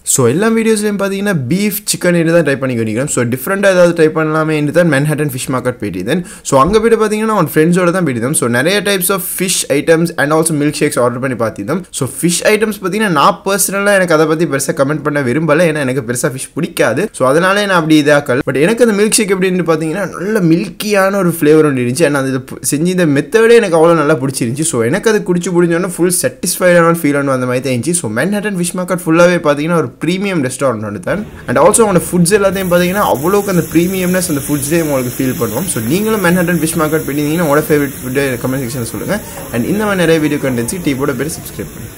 so எல்லா வீடியோஸ்லையும் பார்த்தீங்கன்னா beef chicken தான் ட்ரை பண்ணி பண்ணிக்கிறேன் ஸோ டிஃப்ரெண்ட்டாக ஏதாவது ட்ரை பண்ணலாமே என்று தான் மென்ஹட்டன் ஃபிஷ் மார்க்கெட் போயிட்டு ஸோ அங்கே போய்ட்டு பார்த்தீங்கன்னா அவன் ஃப்ரெண்ட்ஸோட தான் போயிட்டு ஸோ நிறைய types of fish items and also milk shakes order பண்ணி பார்த்திருந்தோம் ஸோ ஃபிஷ் ஐட்டம்ஸ் பார்த்தீங்கன்னா நான் பர்சனலாக எனக்கு அதை பற்றி பெருசாக கமெண்ட் பண்ண விரும்பலை ஏன்னா எனக்கு பெருசாக ஃபிஷ் பிடிக்காது ஸோ அதனாலே நான் அப்படி இதாக்கல் பட் எனக்கு அந்த மில்க் ஷேக் எப்படின்னு பார்த்தீங்கன்னா நல்ல மில்கியான ஒரு ஃப்ளேவர் ஒன்று இருந்துச்சு அண்ட் அது செஞ்சு இந்த மெத்தடே எனக்கு அவ்வளோ நல்லா பிடிச்சிருந்துச்சு ஸோ எனக்கு அது குடிச்சு பிடிச்சோன்னா ஃபுல் சாட்டிஸ்ஃபைடான ஃபீல் ஆன அந்த மாதிரி தான் இருந்துச்சு ஸோ மென்ஹட்டன் ஃபிஷ் மார்க்கெட் ஃபுல்லாகவே பார்த்தீங்கன்னா ஒரு ப்ரீமியம் ரெஸ்டாரண்ட் ஒன்று தான் அண்ட் ஆல்சோ அவனோட ஃபுட்ஸ் எல்லாத்தையும் பார்த்தீங்கன்னா அவ்வளோக்கு அந்த ப்ரீமியம்னஸ் அந்த ஃபுட்ஸே உங்களுக்கு ஃபீல் பண்ணுவோம் ஸோ நீங்களும் மென்ஹட்டன் ஃபிஷ் மார்க்கெட் பண்ணியிருந்தீங்கன்னா உங்களோட ஃபேவரட் ஃபுட்டு கமெண்ட் செக்ஷனில் சொல்லுங்கள் அண்ட் இந்த மாதிரி நிறைய வீடியோ கண்டென்ட்ஸ் டீப்போட பேர் சப்ஸ்கிரைப் பண்ணுங்க